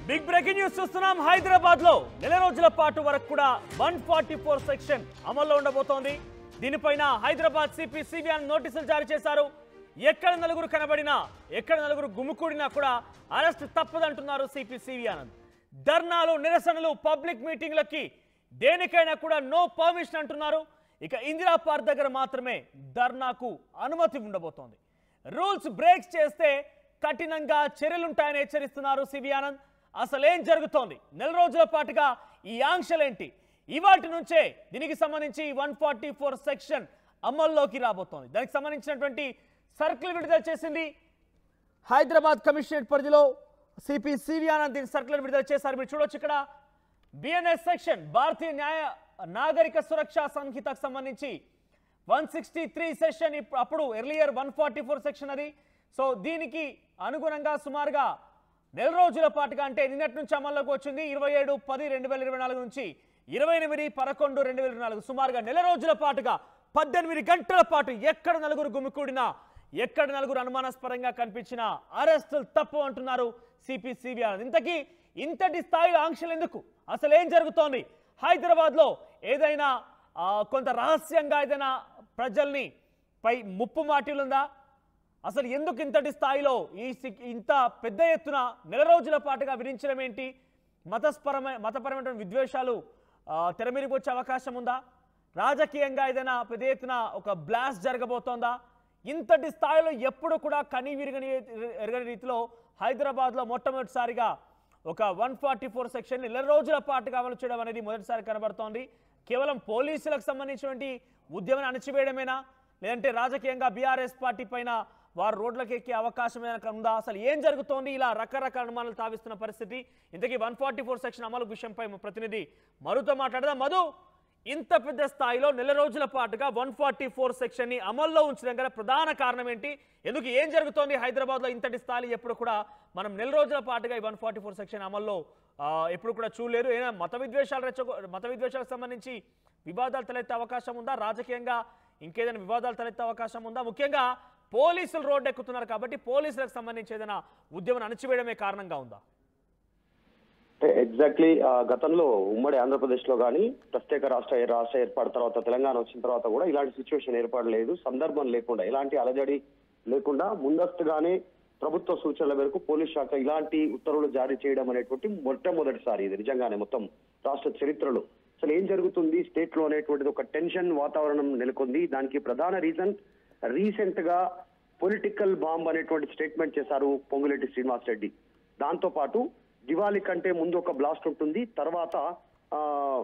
big breaking news చూస్తున్నాం హైదరాబాద్ లో నెల రోజుల పాటు వరకు కూడా వన్ ఫార్టీ ఫోర్ సెక్షన్ అమల్లో ఉండబోతోంది దీనిపైన హైదరాబాద్ సిపి సిబిఐ నోటీసులు జారీ చేశారు ఎక్కడ నలుగురు కనబడినా ఎక్కడ నలుగురు గుమికూడినా కూడా అరెస్ట్ తప్పదంటున్నారు సిపి సివి ఆనంద్ ధర్నాలు నిరసనలు పబ్లిక్ మీటింగ్లకి దేనికైనా కూడా నో పర్మిషన్ అంటున్నారు ఇక ఇందిరా పార్క్ దగ్గర మాత్రమే ధర్నాకు అనుమతి ఉండబోతోంది రూల్స్ బ్రేక్స్ చేస్తే కఠినంగా చర్యలుంటాయని హెచ్చరిస్తున్నారు సివి ఆనంద్ అసలేం జరుగుతోంది నెల రోజుల పాటుగా ఈ ఆంక్షలేంటి ఇవాటి నుంచే దీనికి సంబంధించి వన్ ఫార్టీ ఫోర్ సెక్షన్ అమల్లోకి రాబోతోంది దానికి సంబంధించినటువంటి సర్కిల్ విడుదల చేసింది హైదరాబాద్ కమిషనరేట్ పరిధిలో సిపి సివి ఆనంద్ దీని సర్కులర్ విడుదల చేశారు మీరు చూడొచ్చు ఇక్కడ బిఎన్ఎస్ సెక్షన్ భారతీయ న్యాయ నాగరిక సురక్ష సంహితకు సంబంధించి వన్ సిక్స్టీ త్రీ సెషన్ అప్పుడు earlier one forty four section అది సో దీనికి అనుగుణంగా సుమారుగా నెల రోజుల పాటుగా అంటే నిన్నటి నుంచి అమల్లోకి వచ్చింది ఇరవై ఏడు పది రెండు వేల ఇరవై నాలుగు నుంచి ఇరవై ఎనిమిది పదకొండు రెండు వేల ఇరవై నాలుగు సుమారుగా నెల రోజుల పాటుగా పద్దెనిమిది గంటల పాటు ఎక్కడ నలుగురు గుమికూడినా ఎక్కడ నలుగురు అనుమానాస్పదంగా కనిపించినా అరెస్టులు తప్పు అంటున్నారు సిపి సిబి ఆనంద్ ఇంతకీ ఇంతటి స్థాయిలో ఆంక్షలు ఎందుకు అసలు ఏం జరుగుతోంది హైదరాబాద్ లో ఏదైనా ఆ, కొంత రహస్యంగా ఏదైనా ప్రజల్ని పై ముప్పు మాటిలుందా అసలు ఎందుకు ఇంతటి స్థాయిలో ఈ సి- ఇంత పెద్ద ఎత్తున నెల రోజుల పాటుగా విధించడం ఏంటి మతస్పరమైన మతపరమైన విద్వేషాలు ఆ, తెర మీదకి వచ్చే అవకాశం ఉందా రాజకీయంగా ఏదైనా పెద్ద ఎత్తున ఒక బ్లాస్ట్ జరగబోతోందా ఇంతటి స్థాయిలో ఎప్పుడు కూడా కని విరగని ఎరగని రీతిలో హైదరాబాద్లో మొట్టమొదటిసారిగా ఒక వన్ ఫార్టీ ఫోర్ సెక్షన్ నెల రోజుల పాటుగా అమలు చేయడం అనేది మొదటిసారి కనబడుతోంది కేవలం పోలీసులకు సంబంధించినటువంటి ఉద్యమం అణచివేయడమేనా లేదంటే రాజకీయంగా బీఆర్ఎస్ పార్టీ పైన వారు రోడ్లకు ఎక్కే అవకాశం ఏమైనా ఉందా అసలు ఏం జరుగుతోంది ఇలా రకరకాల అనుమానాలు తావిస్తున్న పరిస్థితి ఇంతకీ వన్ ఫార్టీ ఫోర్ సెక్షన్ అమలు విషయంపై మా ప్రతినిధి మరుతో మాట్లాడదాం మధు ఇంత పెద్ద స్థాయిలో నెల రోజుల పాటుగా వన్ ఫార్టీ ఫోర్ సెక్షన్ ని అమల్లో ఉంచడం గల ప్రధాన కారణం ఏంటి ఎందుకు ఏం జరుగుతోంది హైదరాబాద్ లో ఇంతటి స్థాయి ఎప్పుడు కూడా మనం నెల రోజుల పాటుగా ఈ వన్ ఫార్టీ ఫోర్ సెక్షన్ అమల్లో ఆ, ఎప్పుడు కూడా చూడలేదు ఏదైనా మత విద్వేషాలు రెచ్చ మత విద్వేషాలకు సంబంధించి వివాదాలు తలెత్తే అవకాశం ఉందా రాజకీయంగా ఇంకేదైనా వివాదాలు తలెత్తే అవకాశం ఉందా ముఖ్యంగా పోలీసులు రోడ్డు ఎక్కుతున్నారు కాబట్టి పోలీసులకు సంబంధించి ఏదైనా ఉద్యమం అణచివేయడమే కారణంగా ఉందా ఎగ్జాక్ట్లీ గతంలో ఉమ్మడి ఆంధ్రప్రదేశ్ లో కానీ ప్రత్యేక రాష్ట్ర రాష్ట్ర ఏర్పాటు తర్వాత తెలంగాణ వచ్చిన తర్వాత కూడా ఇలాంటి సిచ్యువేషన్ ఏర్పడలేదు సందర్భం లేకుండా ఎలాంటి అలజడి లేకుండా ముందస్తుగానే ప్రభుత్వ సూచనల మేరకు పోలీస్ శాఖ ఇలాంటి ఉత్తర్వులు జారీ చేయడం అనేటువంటి మొట్టమొదటిసారి ఇది నిజంగానే మొత్తం రాష్ట్ర చరిత్రలో అసలు ఏం జరుగుతుంది స్టేట్ లో అనేటువంటిది ఒక టెన్షన్ వాతావరణం నెలకొంది దానికి ప్రధాన రీజన్ రీసెంట్ గా పొలిటికల్ బాంబ్ అనేటువంటి స్టేట్మెంట్ చేశారు పొంగులేటి శ్రీనివాస్ రెడ్డి దాంతో పాటు దివాళీ కంటే ముందు ఒక బ్లాస్ట్ ఉంటుంది తర్వాత ఆ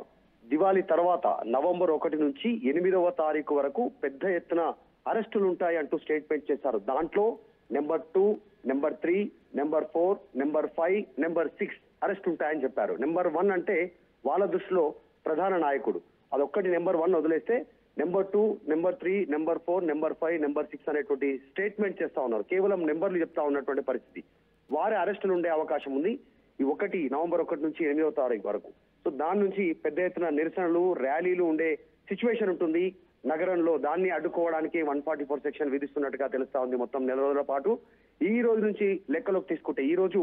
దివాళీ తర్వాత నవంబర్ ఒకటి నుంచి ఎనిమిదవ తారీఖు వరకు పెద్ద ఎత్తున అరెస్టులు ఉంటాయి అంటూ స్టేట్మెంట్ చేశారు దాంట్లో number two number three number four number five number six arrest ఉంటాయని చెప్పారు నెంబర్ వన్ అంటే వాళ్ళ దృష్టిలో ప్రధాన నాయకుడు అదొక్కటి నెంబర్ వన్ వదిలేస్తే number two number three number four number five number six అనేటువంటి స్టేట్మెంట్ చేస్తా ఉన్నారు కేవలం నెంబర్లు చెప్తా ఉన్నటువంటి పరిస్థితి వారి అరెస్టులు ఉండే అవకాశం ఉంది ఈ ఒకటి నవంబర్ ఒకటి నుంచి ఎనిమిదవ తారీఖు వరకు సో దాని నుంచి పెద్ద ఎత్తున నిరసనలు ర్యాలీలు ఉండే సిచ్యువేషన్ ఉంటుంది నగరంలో దాన్ని అడ్డుకోవడానికి వన్ ఫార్టీ ఫోర్ సెక్షన్ విధిస్తున్నట్టుగా తెలుస్తా ఉంది మొత్తం నెల రోజుల పాటు ఈ రోజు నుంచి లెక్కలోకి తీసుకుంటే ఈ రోజు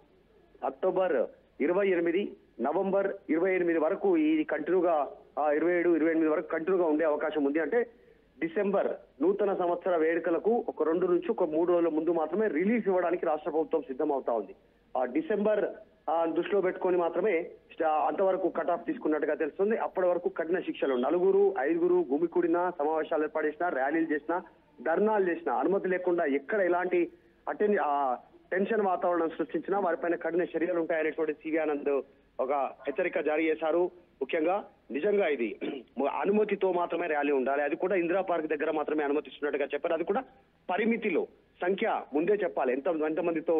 అక్టోబర్ ఇరవై ఎనిమిది నవంబర్ ఇరవై ఎనిమిది వరకు ఇది కంటిన్యూగా ఇరవై ఏడు ఇరవై ఎనిమిది వరకు కంటిన్యూగా ఉండే అవకాశం ఉంది అంటే డిసెంబర్ నూతన సంవత్సర వేడుకలకు ఒక రెండు నుంచి ఒక మూడు రోజుల ముందు మాత్రమే రిలీఫ్ ఇవ్వడానికి రాష్ట్ర ప్రభుత్వం సిద్ధమవుతా ఉంది ఆ డిసెంబర్ ఆ, దృష్టిలో పెట్టుకొని మాత్రమే స్టా- అంతవరకు కట్ ఆఫ్ తీసుకున్నట్టుగా తెలుస్తుంది అప్పటి వరకు కఠిన శిక్షలు నలుగురు ఐదుగురు గుమికూడిన సమావేశాలు ఏర్పాటు చేసినా ర్యాలీలు చేసినా ధర్నాలు చేసినా అనుమతి లేకుండా ఎక్కడ ఎలాంటి అటెన్ ఆ టెన్షన్ వాతావరణం సృష్టించినా వారిపైన కఠిన చర్యలు ఉంటాయనేటువంటి సివి ఆనంద్ ఒక హెచ్చరిక జారీ చేశారు ముఖ్యంగా నిజంగా ఇది అనుమతితో మాత్రమే ర్యాలీ ఉండాలి అది కూడా ఇందిరా పార్క్ దగ్గర మాత్రమే అనుమతిస్తున్నట్టుగా చెప్పారు అది కూడా పరిమితిలో సంఖ్య ముందే చెప్పాలి ఎంత ఎంతమందితో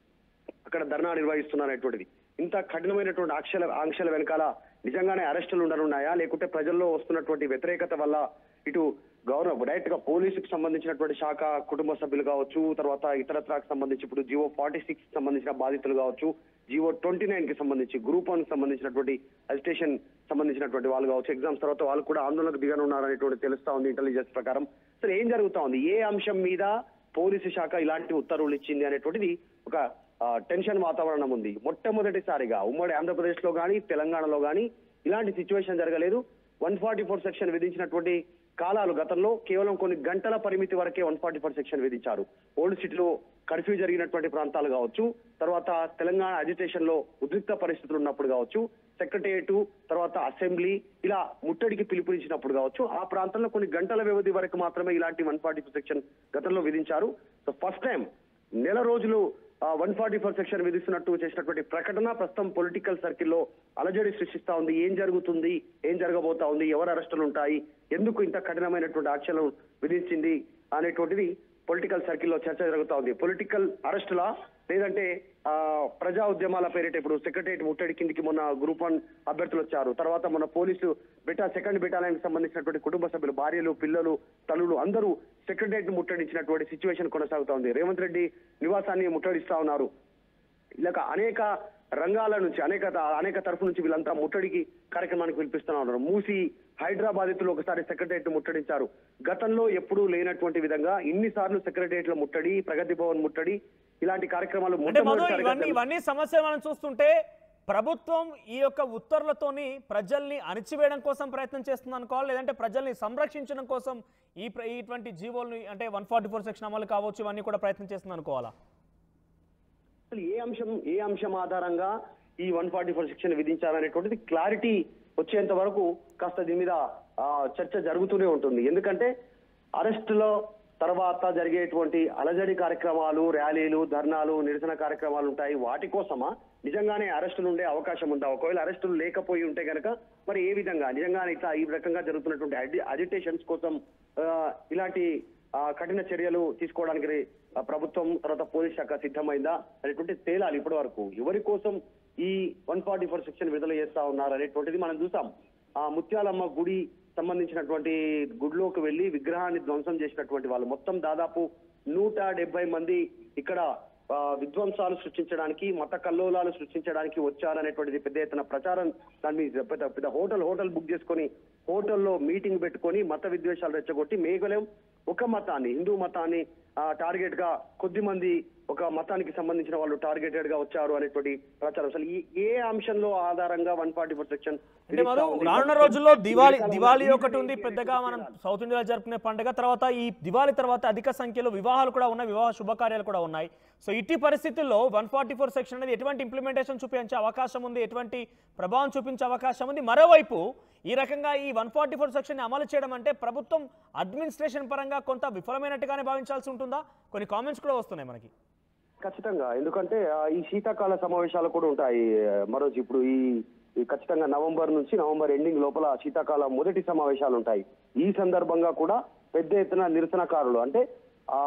అక్కడ ధర్నా నిర్వహిస్తున్నారనేటువంటిది ఇంత కఠినమైనటువంటి ఆంక్షల ఆంక్షల వెనకాల నిజంగానే అరెస్టులు ఉండనున్నాయా లేకుంటే ప్రజల్లో వస్తున్నటువంటి వ్యతిరేకత వల్ల ఇటు గవర్నర్ డైరెక్ట్ గా పోలీసుకు సంబంధించినటువంటి శాఖ కుటుంబ సభ్యులు కావచ్చు తర్వాత ఇతరత్రాకు సంబంధించి ఇప్పుడు జివో ఫార్టీ సిక్స్ సంబంధించిన బాధితులు కావచ్చు జివో ట్వంటీ నైన్ కి సంబంధించి గ్రూప్ వన్ సంబంధించినటువంటి అజిటేషన్ సంబంధించినటువంటి వాళ్ళు కావచ్చు ఎగ్జామ్స్ తర్వాత వాళ్ళు కూడా ఆందోళనకు దిగనున్నారనేటువంటి తెలుస్తా ఉంది ఇంటెలిజెన్స్ ప్రకారం అసలు ఏం జరుగుతా ఉంది ఏ అంశం మీద పోలీసు శాఖ ఇలాంటి ఉత్తర్వులు ఇచ్చింది అనేటువంటిది ఒక ఆ, టెన్షన్ వాతావరణం ఉంది మొట్టమొదటిసారిగా ఉమ్మడి ఆంధ్రప్రదేశ్ లో కానీ తెలంగాణలో కానీ ఇలాంటి సిచ్యువేషన్ జరగలేదు వన్ ఫార్టీ ఫోర్ సెక్షన్ విధించినటువంటి కాలాలు గతంలో కేవలం కొన్ని గంటల పరిమితి వరకే వన్ ఫార్టీ ఫోర్ సెక్షన్ విధించారు ఓల్డ్ సిటీలో కర్ఫ్యూ జరిగినటువంటి ప్రాంతాలు కావచ్చు తర్వాత తెలంగాణ అజిటేషన్ లో ఉద్రిక్త పరిస్థితులు ఉన్నప్పుడు కావచ్చు సెక్రటేరియట్ తర్వాత అసెంబ్లీ ఇలా ముట్టడికి పిలుపునిచ్చినప్పుడు కావచ్చు ఆ ప్రాంతంలో కొన్ని గంటల వ్యవధి వరకు మాత్రమే ఇలాంటి వన్ ఫార్టీ ఫోర్ సెక్షన్ గతంలో విధించారు సో ఫస్ట్ టైం నెల రోజులు వన్ ఫార్టీ ఫోర్ సెక్షన్ విధిస్తున్నట్టు చేసినటువంటి ప్రకటన ప్రస్తుతం పొలిటికల్ సర్కిల్లో అలజడి సృష్టిస్తా ఉంది ఏం జరుగుతుంది ఏం జరగబోతా ఉంది ఎవరు అరెస్టులు ఉంటాయి ఎందుకు ఇంత కఠినమైనటువంటి ఆంక్షలు విధించింది అనేటువంటిది పొలిటికల్ సర్కిల్లో చర్చ జరుగుతా ఉంది పొలిటికల్ అరెస్టులా లేదంటే ఆ ప్రజా ఉద్యమాల పేరిట ఇప్పుడు సెక్రటరియట్ ముట్టడి కిందికి మొన్న గ్రూప్ వన్ అభ్యర్థులు వచ్చారు తర్వాత మన పోలీసు బెటా సెకండ్ బెటాలియన్ సంబంధించినటువంటి కుటుంబ సభ్యులు భార్యలు పిల్లలు తల్లులు అందరూ సెక్రటరియట్ ముట్టడించినటువంటి సిచ్యువేషన్ కొనసాగుతా ఉంది రేవంత్ రెడ్డి నివాసాన్ని ముట్టడిస్తా ఉన్నారు ఇలాగ అనేక రంగాల నుంచి అనేక అనేక తరఫు నుంచి వీళ్ళంతా ముట్టడికి కార్యక్రమానికి పిలిపిస్తున్నా ఉన్నారు మూసి హైదరాబాదితులు ఒకసారి సెక్రటరియట్ ముట్టడించారు గతంలో ఎప్పుడూ లేనటువంటి విధంగా ఇన్నిసార్లు సెక్రటరియట్ లో ముట్టడి ప్రగతి భవన్ ముట్టడి ఇలాంటి కార్యక్రమాలు అంటే మధు మొట్టమొదటిసారిగా ఇవన్నీ ఇవన్నీ సమస్యలు మనం చూస్తుంటే ప్రభుత్వం ఈ యొక్క ఉత్తర్వులతోని ప్రజల్ని అణిచివేయడం కోసం ప్రయత్నం చేస్తుంది అనుకోవాలి లేదంటే ప్రజల్ని సంరక్షించడం కోసం ఈ ప్ర- ఇటువంటి జీవోల్ని అంటే వన్ ఫార్టీ ఫోర్ సెక్షన్ అమలు కావచ్చు ఇవన్నీ కూడా ప్రయత్నం చేస్తుంది అనుకోవాలా అసలు ఏ అంశం ఏ అంశం ఆధారంగా ఈ వన్ ఫార్టీ ఫోర్ సెక్షన్ విధించాలనేటువంటిది క్లారిటీ వచ్చేంత వరకు కాస్త దీని మీద ఆ, చర్చ జరుగుతూనే ఉంటుంది ఎందుకంటే అరెస్టులో తర్వాత జరిగేటువంటి అలజడి కార్యక్రమాలు ర్యాలీలు ధర్నాలు నిరసన కార్యక్రమాలు ఉంటాయి వాటి కోసమా నిజంగానే అరెస్టులు ఉండే అవకాశం ఉందా ఒకవేళ అరెస్టులు లేకపోయి ఉంటే కనుక మరి ఏ విధంగా నిజంగానే ఇట్లా ఈ రకంగా జరుగుతున్నటువంటి అజిటేషన్స్ కోసం ఆ, ఇలాంటి ఆ, కఠిన చర్యలు తీసుకోవడానికి ఆ, ప్రభుత్వం తర్వాత పోలీస్ శాఖ సిద్ధమైందా అనేటువంటి తేలాలి ఇప్పటి వరకు ఎవరి కోసం ఈ వన్ ఫార్టీ ఫోర్ సెక్షన్ విడుదల చేస్తా ఉన్నారు అనేటువంటిది మనం చూసాం ఆ ముత్యాలమ్మ గుడి సంబంధించినటువంటి గుడిలోకి వెళ్లి విగ్రహాన్ని ధ్వంసం చేసినటువంటి వాళ్ళు మొత్తం దాదాపు నూట డెబ్బై మంది ఇక్కడ ఆ, విధ్వంసాలు సృష్టించడానికి మత కల్లోలాలు సృష్టించడానికి వచ్చారనేటువంటిది పెద్ద ఎత్తున ప్రచారం దాని మీద పెద్ద పెద్ద హోటల్ హోటల్ బుక్ చేసుకొని హోటల్లో మీటింగ్ పెట్టుకొని మత విద్వేషాలు రెచ్చగొట్టి మేఘలేం ఒక మతాన్ని హిందూ మతాన్ని టార్గెట్ గా కొద్ది మంది ఒక మతానికి సంబంధించిన వాళ్ళు టార్గెటెడ్ గా వచ్చారు అనేటువంటి ప్రచారం అసలు ఈ ఏ అంశంలో ఆధారంగా వన్ ఫార్టీ ఫోర్ సెక్షన్ అంటే మనం రానున్న రోజుల్లో దివాళీ దివాళీ ఒకటి ఉంది పెద్దగా మనం సౌత్ ఇండియాలో జరుపుకునే పండుగ తర్వాత ఈ దివాళీ తర్వాత అధిక సంఖ్యలో వివాహాలు కూడా ఉన్నాయి వివాహ శుభకార్యాలు కూడా ఉన్నాయి సో ఇట్టి పరిస్థితుల్లో వన్ ఫార్టీ ఫోర్ సెక్షన్ అనేది ఎటువంటి ఇంప్లిమెంటేషన్ చూపించే అవకాశం ఉంది ఎటువంటి ప్రభావం చూపించే అవకాశం ఉంది మరోవైపు ఈ రకంగా ఈ వన్ ఫార్టీ ఫోర్ సెక్షన్ అమలు చేయడం అంటే ప్రభుత్వం అడ్మినిస్ట్రేషన్ పరంగా కొంత విఫలమైనట్టుగానే భావించాల్సి ఉంటుందా కొన్ని కామెంట్స్ కూడా వస్తున్నాయి మనకి ఖచ్చితంగా ఎందుకంటే ఆ, ఈ శీతాకాల సమావేశాలు కూడా ఉంటాయి ఆ, మరోజు ఇప్పుడు ఈ ఈ ఖచ్చితంగా నవంబర్ నుంచి నవంబర్ ఎండింగ్ లోపల శీతాకాల మొదటి సమావేశాలు ఉంటాయి ఈ సందర్భంగా కూడా పెద్ద ఎత్తున నిరసనకారులు అంటే ఆ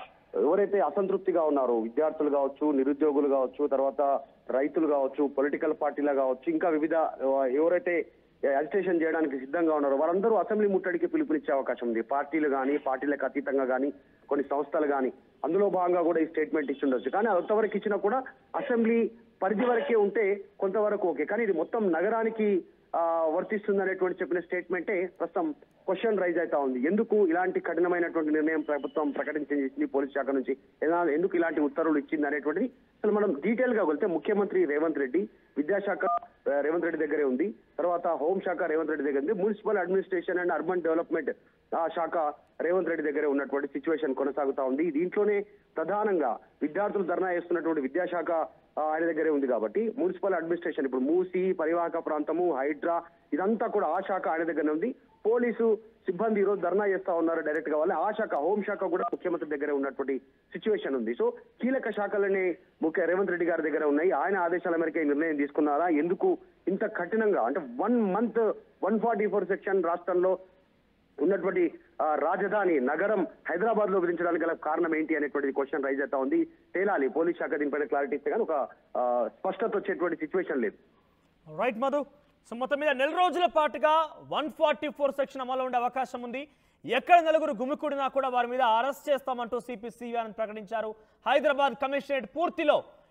ఎవరైతే అసంతృప్తిగా ఉన్నారో విద్యార్థులు కావచ్చు నిరుద్యోగులు కావచ్చు తర్వాత రైతులు కావచ్చు పొలిటికల్ పార్టీలు కావచ్చు ఇంకా వివిధ ఆ, ఎవరైతే అజిటేషన్ చేయడానికి సిద్ధంగా ఉన్నారో వారందరూ అసెంబ్లీ ముట్టడికి పిలుపునిచ్చే అవకాశం ఉంది పార్టీలు కానీ పార్టీలకు అతీతంగా కానీ కొన్ని సంస్థలు కానీ అందులో భాగంగా కూడా ఈ స్టేట్మెంట్ ఇచ్చి ఉండొచ్చు కానీ అది అంతవరకు ఇచ్చినా కూడా అసెంబ్లీ పరిధి వరకే ఉంటే కొంతవరకు ఓకే కానీ ఇది మొత్తం నగరానికి ఆ, వర్తిస్తుంది అనేటువంటి చెప్పిన స్టేట్మెంటే ప్రస్తుతం క్వశ్చన్ రైజ్ అవుతా ఉంది ఎందుకు ఇలాంటి కఠినమైనటువంటి నిర్ణయం ప్రభుత్వం ప్రకటించింది పోలీస్ శాఖ నుంచి ఎలా- ఎందుకు ఇలాంటి ఉత్తర్వులు ఇచ్చింది అనేటువంటిది అసలు మనం డీటెయిల్ గా వెళ్తే ముఖ్యమంత్రి రేవంత్ రెడ్డి విద్యాశాఖ ఆ, రేవంత్ రెడ్డి దగ్గరే ఉంది తర్వాత హోంశాఖ రేవంత్ రెడ్డి దగ్గర ఉంది municipal administration and urban development ఆ శాఖ రేవంత్ రెడ్డి దగ్గరే ఉన్నటువంటి సిచ్యువేషన్ కొనసాగుతా ఉంది దీంట్లోనే ప్రధానంగా విద్యార్థులు ధర్నా చేస్తున్నటువంటి విద్యాశాఖ ఆ, ఆయన దగ్గరే ఉంది కాబట్టి మున్సిపల్ అడ్మినిస్ట్రేషన్ ఇప్పుడు మూసి పరివాహక ప్రాంతము హైడ్రా ఇదంతా కూడా ఆ శాఖ ఆయన దగ్గరనే ఉంది పోలీసు సిబ్బంది ఈ రోజు ధర్నా చేస్తా ఉన్నారు డైరెక్ట్ గా వాళ్ళు ఆ శాఖ హోం శాఖ కూడా ముఖ్యమంత్రి దగ్గర ఉన్నటువంటి సిచ్యువేషన్ ఉంది సో కీలక శాఖలనే ముఖ్య రేవంత్ రెడ్డి గారి దగ్గర ఉన్నాయి ఆయన ఆదేశాల మేరకు ఈ నిర్ణయం తీసుకున్నారా ఎందుకు ఇంత కఠినంగా అంటే one month one forty four section రాష్ట్రంలో ఉన్నటువంటి ఆ, రాజధాని నగరం హైదరాబాద్ లో విధించడానికి గల కారణం ఏంటి అనేటువంటి క్వశ్చన్ రైజ్ అవుతా ఉంది తేలాలి పోలీస్ శాఖ దీనిపైన క్లారిటీ ఇస్తే కానీ ఒక ఆ, స్పష్టత వచ్చేటువంటి సిచ్యువేషన్ లేదు రైట్ మధు సో మొత్తం మీద నెల రోజుల పాటుగా వన్ ఫార్టీ ఫోర్ సెక్షన్ అమలు ఉండే అవకాశం ఉంది ఎక్కడ నలుగురు గుమికూడినా కూడా వారి మీద అరెస్ట్ చేస్తామంటూ సిపి సివిఆర్ ప్రకటించారు హైదరాబాద్ కమిషనరేట్ పూర్తిలో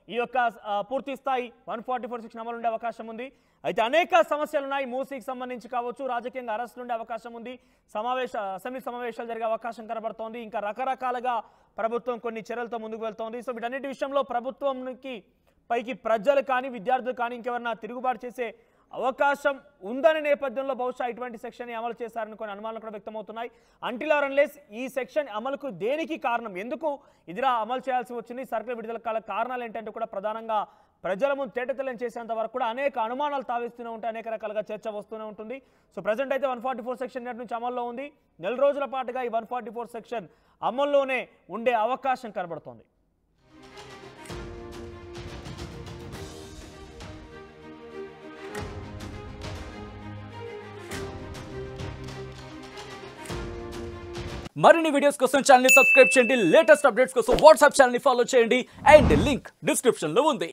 ఈ యొక్క ఆ, పూర్తి స్థాయి వన్ ఫార్టీ ఫోర్ సెక్షన్ అమలు ఉండే అవకాశం ఉంది అయితే అనేక సమస్యలు ఉన్నాయి మూసీకి సంబంధించి కావచ్చు రాజకీయంగా అరెస్టులు ఉండే అవకాశం ఉంది సమావేశ అసెంబ్లీ సమావేశాలు జరిగే అవకాశం కనబడుతోంది ఇంకా రకరకాలుగా ప్రభుత్వం కొన్ని చర్యలతో ముందుకు వెళ్తోంది సో వీటన్నిటి విషయంలో ప్రభుత్వంకి పైకి ప్రజలు కానీ విద్యార్థులు కానీ ఇంకెవరన్నా తిరుగుబాటు చేసే అవకాశం ఉందనే నేపథ్యంలో బహుశా ఇటువంటి సెక్షన్ అమలు చేశారని కొన్ని అనుమానాలు కూడా వ్యక్తమవుతున్నాయి అంటిల్ ఆర్ అన్లెస్ ఈ సెక్షన్ అమలుకు దేనికి కారణం ఎందుకు ఇదిలా అమలు చేయాల్సి వచ్చింది సర్కులర్ విడుదల కాల కారణాలు ఏంటంటే కూడా ప్రధానంగా ప్రజల ముందు తేటతెల్లం చేసేంత వరకు కూడా అనేక అనుమానాలు తావిస్తూనే ఉంటాయి అనేక రకాలుగా చర్చ వస్తూనే ఉంటుంది సో ప్రజెంట్ అయితే వన్ ఫార్టీ ఫోర్ సెక్షన్ నేటి నుంచి అమల్లో ఉంది నెల రోజుల పాటుగా ఈ వన్ ఫార్టీ ఫోర్ సెక్షన్ అమల్లోనే ఉండే అవకాశం కనబడుతోంది మరిన్ని వీడియోస్ కోసం ఛానల్ ని సబ్స్క్రైబ్ చేయండి లేటెస్ట్ అప్డేట్స్ కోసం వాట్సాప్ ఛానల్ ని ఫాలో చేయండి అండ్ లింక్ డిస్క్రిప్షన్ లో ఉంది